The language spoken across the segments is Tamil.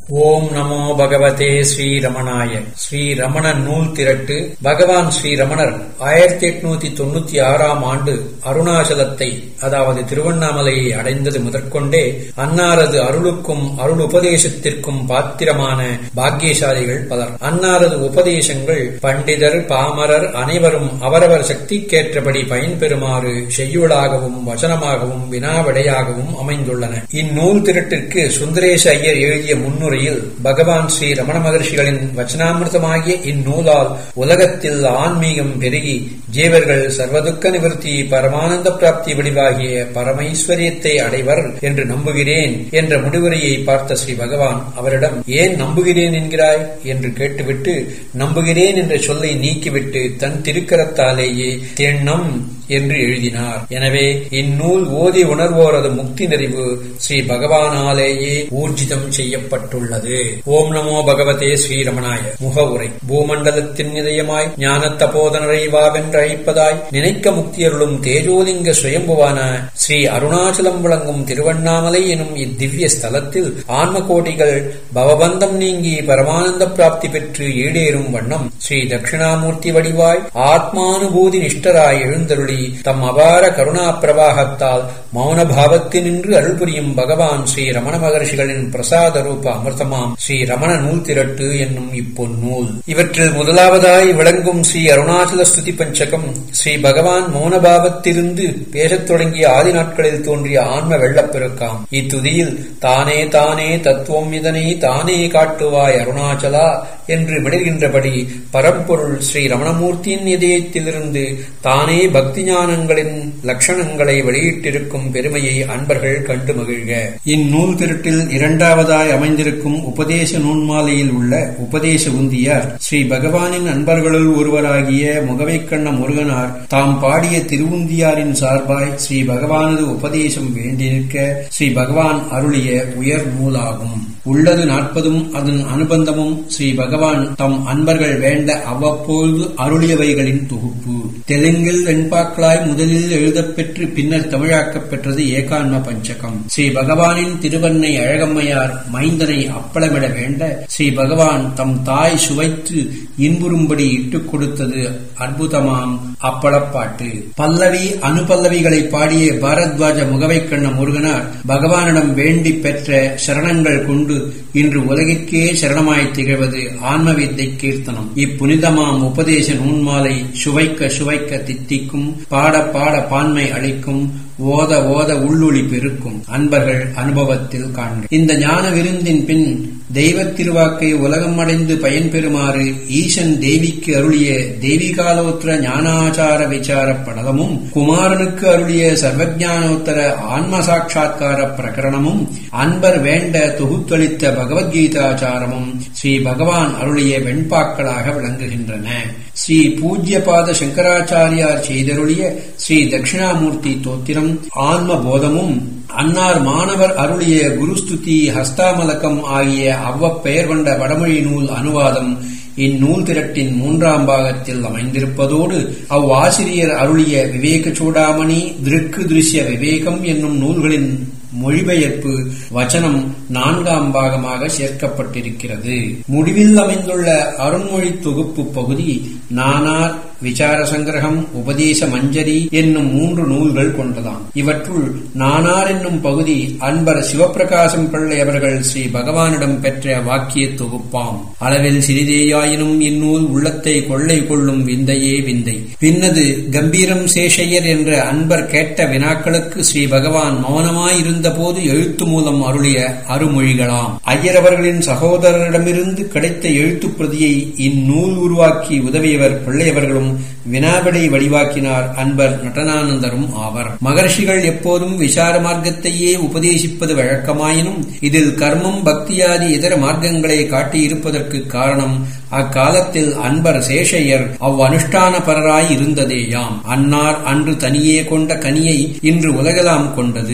ஓம் நமோ பகவதே ஸ்ரீரமணாய ஸ்ரீரமண நூல் திரட்டு பகவான் ஸ்ரீரமணர் ஆயிரத்தி எட்நூத்தி தொண்ணூத்தி ஆறாம் ஆண்டு அருணாச்சலத்தை அதாவது திருவண்ணாமலையை அடைந்தது முதற்கொண்டே அன்னாரது அருளுக்கும் அருள் உபதேசத்திற்கும் பாத்திரமான பாக்கியசாலிகள் பலர் அன்னாரது உபதேசங்கள் பண்டிதர் பாமரர் அனைவரும் அவரவர் சக்திக்கேற்றபடி பயன்பெறுமாறு செய்யுளாகவும் வசனமாகவும் வினாவிடையாகவும் அமைந்துள்ளன இந்நூல் திரட்டிற்கு சுந்தரேச ஐயர் எழுதிய முன்னுரையில் பகவான் ஸ்ரீ ரமண மகர்ஷிகளின் வச்சனாமிர்தமாகிய இந்நூலால் உலகத்தில் ஆன்மீகம் பெருகி ஜீவர்கள் சர்வதுக்க நிவர்த்தி பரமானந்த பிராப்தி வடிவாகிய பரமைஸ்வரியத்தை அடைவர் என்று நம்புகிறேன் என்ற முடிவுரையை பார்த்த ஸ்ரீ பகவான் அவரிடம் ஏன் நம்புகிறேன் என்கிறாய் என்று கேட்டுவிட்டு நம்புகிறேன் என்ற சொல்லை நீக்கிவிட்டு தன் திருக்கரத்தாலேயே தென்னம் என்று எழுதினார் எனவே இந்நூல் ஓதி உணர்வோரது முக்தி நிறைவு ஸ்ரீ பகவானாலேயே ஊர்ஜிதம் செய்யப்பட்டுள்ளது ஓம் நமோ பகவதே ஸ்ரீரமணாய முகவுரை பூமண்டலத்தின் இதயமாய் ஞானத்த போதனரை வாவென்று அழைப்பதாய் நினைக்க முக்தியருளும் தேஜோலிங்க சுயம்புவான ஸ்ரீ அருணாச்சலம் விளங்கும் திருவண்ணாமலை எனும் இத்திவ்ய ஸ்தலத்தில் ஆன்ம கோட்டிகள் பவபந்தம் நீங்கி பரமானந்த பிராப்தி பெற்று ஈடேறும் வண்ணம் ஸ்ரீ தட்சிணாமூர்த்தி வடிவாய் ஆத்மானுபூதி நிஷ்டராய் எழுந்தருளி தம் அபார கருணா பிரவாகத்தால் மௌன பாவத்தினின்று அருள் புரியும் பகவான் ஸ்ரீ ரமண மகர்ஷிகளின் பிரசாத ரூப அமிர்தமாம் ஸ்ரீ ரமண நூல் திரட்டு என்னும் இப்பொன்னூல் இவற்றில் முதலாவதாய் விளங்கும் ஸ்ரீ அருணாச்சல ஸ்துதி பஞ்சகம் ஸ்ரீ பகவான் மௌனபாவத்திலிருந்து பேசத் தொடங்கிய ஆதி நாட்களில் தோன்றிய ஆன்ம வெள்ளப்பெருக்காம் இத்துதியில் தானே தானே தத்துவம் இதனை தானே காட்டுவாய் அருணாச்சலா என்று விடுகின்றபடி பரம்பொருள் ஸ்ரீ ரமணமூர்த்தியின் இதயத்திலிருந்து தானே பக்தி ஞானங்களின் லட்சணங்களை வெளியிட்டிருக்கும் பெருமையை அன்பர்கள் கண்டு மகிழ்க இந்நூல் திருட்டில் இரண்டாவதாய் அமைந்திருக்கும் உபதேச நூன்மாலையில் உள்ள உபதேச உந்தியார் ஸ்ரீ பகவானின் அன்பர்களுள் ஒருவராகிய முகவைக்கண்ண முருகனார் தாம் பாடிய திருவுந்தியாரின் சார்பாய் ஸ்ரீ பகவானது உபதேசம் வேண்டி நிற்க ஸ்ரீ பகவான் அருளிய உயர் நூலாகும் உள்ளது நாற்பதும் அதன் அனுபந்தமும் ஸ்ரீ பகவான் தம் அன்பர்கள் வேண்ட அவ்வப்போது அருளியவைகளின் தொகுப்பு தெலுங்கில் வெண்பாக்களாய் முதலில் எழுதப்பெற்று பின்னர் தமிழாக்கப் பெற்றது ஏகான்ம பஞ்சகம் ஸ்ரீ பகவானின் திருவன்னை அழகம்மையார் மைந்தனை அப்பளமிட வேண்ட ஸ்ரீ பகவான் தம் தாய் சுவைத்து இன்புறும்படி இட்டுக் கொடுத்தது அற்புதமாம் அப்பளப்பாட்டு பல்லவி அனுபல்லவிகளை பாடிய பாரத்வாஜ முகவை கண்ண முருகனார் பகவானிடம் வேண்டி பெற்ற சரணங்கள் கொண்டு இன்று உலகிற்கே சரணமாய் திகழ்வது ஆன்ம வித்தை கீர்த்தனம் இப்புனிதமாம் உபதேச நூன்மாலை சுவைக்க சுவைக்க தித்திக்கும் பாட பாட பான்மை அளிக்கும் ஓத ஓத உள்ளொளி பெருக்கும் அன்பர்கள் அனுபவத்தில் காண்க இந்த ஞான விருந்தின் பின் தெய்வ திருவாக்கை உலகம் அடைந்து பயன்பெறுமாறு ஈசன் தேவிக்கு அருளிய தெய்வீகாலோத்திர ஞானாச்சார விசார படலமும் குமாரனுக்கு அருளிய சர்வஜானோத்தர ஆன்ம சாட்சா்கார பிரகரணமும் அன்பர் வேண்ட தொகுத்தளித்த பகவத்கீதாச்சாரமும் ஸ்ரீ பகவான் அருளிய வெண்பாக்களாக விளங்குகின்றன ஸ்ரீ பூஜ்யபாத சங்கராச்சாரியார் செய்தருளிய ஸ்ரீ தட்சிணாமூர்த்தி தோத்திரம் ஆன்ம போதமும் அன்னார் மாணவர் அருளிய குருஸ்துதி ஹஸ்தாமலக்கம் ஆகிய அவ்வப்பெயர் கொண்ட வடமொழி நூல் அனுவாதம் இந்நூல் திரட்டின் மூன்றாம் பாகத்தில் அமைந்திருப்பதோடு அவ்வாசிரியர் அருளிய விவேக சூடாமணி திருக்கு திருஷ்ய விவேகம் என்னும் நூல்களின் மொழிபெயர்ப்பு வச்சனம் நான்காம் பாகமாக சேர்க்கப்பட்டிருக்கிறது முடிவில் அமைந்துள்ள அருண்மொழி தொகுப்பு பகுதி நானார் விசார சங்கிரகம் உபதேச மஞ்சரி என்னும் மூன்று நூல்கள் கொண்டதாம் இவற்றுள் நானார் என்னும் பகுதி அன்பர் சிவபிரகாசம் பிள்ளை அவர்கள் ஸ்ரீ பகவானிடம் பெற்ற வாக்கிய தொகுப்பாம் அளவில் சிறிதேயாயினும் இந்நூல் உள்ளத்தை கொள்ளை கொள்ளும் விந்தையே விந்தை பின்னது கம்பீரம் சேஷையர் என்ற அன்பர் கேட்ட வினாக்களுக்கு ஸ்ரீ பகவான் மௌனமாயிருந்த போது எழுத்து மூலம் அருளிய அருமொழிகளாம் ஐயரவர்களின் சகோதரரிடமிருந்து கிடைத்த எழுத்து பிரதியை இந்நூல் உருவாக்கி உதவியவர் பிள்ளையவர்களும் வினாவிடை வடிவாக்கினார் அன்பர் நடனானந்தரும் ஆவர் மகர்ஷிகள் எப்போதும் விசார மார்க்கத்தையே உபதேசிப்பது வழக்கமாயினும் இதில் கர்மம் பக்தியாதி இதர மார்க்கங்களை காட்டியிருப்பதற்கு காரணம் அக்காலத்தில் அன்பர் சேஷையர் அவ் அனுஷ்டான பரராய் இருந்ததேயாம் அன்னார் அன்று தனியே கொண்ட கனியை இன்று உலகலாம் கொண்டது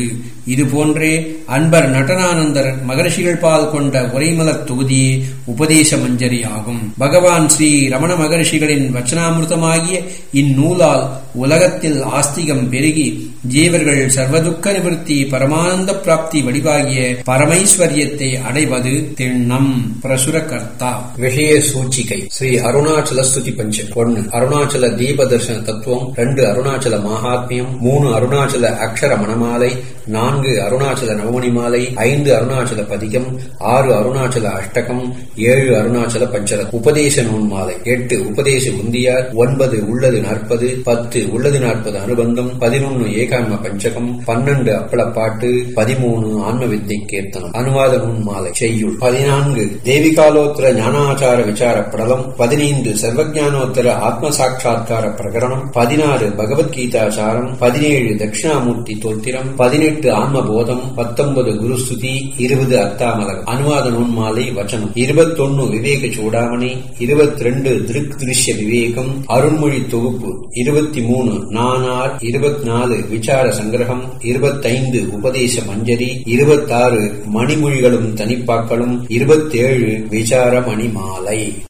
இதுபோன்றே அன்பர் நடனானந்தர் மகர்ஷிகள் பால் கொண்ட உரைமலத் தொகுதியே உபதேச மஞ்சரி ஆகும் பகவான் ஸ்ரீ ரமண மகர்ஷிகளின் வச்சனாமிருதமாகிய இந்நூலால் உலகத்தில் ஆஸ்திகம் பெருகி ஜீவர்கள் சர்வதுக்க நிவர்த்தி பரமானந்த பிராப்தி வடிவாகிய பரமைஸ்வரியத்தை அடைவது திண்ணம் பிரசுர கர்த்தா விஷய சூச்சிகை ஸ்ரீ அருணாச்சல ஸ்துதி பஞ்சம் ஒன்னு அருணாச்சல தீப தர்சன தத்துவம் ரெண்டு அருணாச்சல மகாத்மியம் மூணு அருணாச்சல அக்ஷர மணமாலை நான்கு அருணாச்சல நவமணி மாலை ஐந்து அருணாச்சல பதிகம் ஆறு அருணாச்சல அஷ்டகம் ஏழு அருணாச்சல பஞ்சர உபதேச நூன் மாலை எட்டு உபதேச உந்தியார் ஒன்பது உள்ளது நாற்பது பத்து உள்ளது நாற்பது அனுபந்தம் பதினொன்னு ஏகான்ம பஞ்சகம் பன்னெண்டு அப்பளப்பாட்டு பதிமூணு ஆன்ம வித்தை கீர்த்தனம் அனுவாத நூன் மாலை செய்யுள் பதினான்கு தேவிகாலோத்தர ஞானாச்சார விசார படலம் பதினைந்து சர்வஜானோத்தர ஆத்ம சாட்சா்கார பிரகரணம் பதினாறு பகவத்கீதாச்சாரம் பதினேழு தட்சிணாமூர்த்தி தோத்திரம் பதினெட்டு ஆன்மபோதம் பத்தொன்பது குருஸ்துதி இருபது அர்த்தாமலகம் அனுவாத நூன்மாலை வச்சனம் இருபத்தொன்னு விவேக சூடாமணி இருபத்தி ரெண்டு திருக் திருஷ்ய விவேகம் அருண்மொழி தொகுப்பு இருபத்தி மூணு நானார் இருபத்தி நாலு விசார சங்கிரகம் இருபத்தைந்து உபதேச மஞ்சரி இருபத்தாறு மணிமொழிகளும் தனிப்பாக்களும் இருபத்தேழு விசார மணி மாலை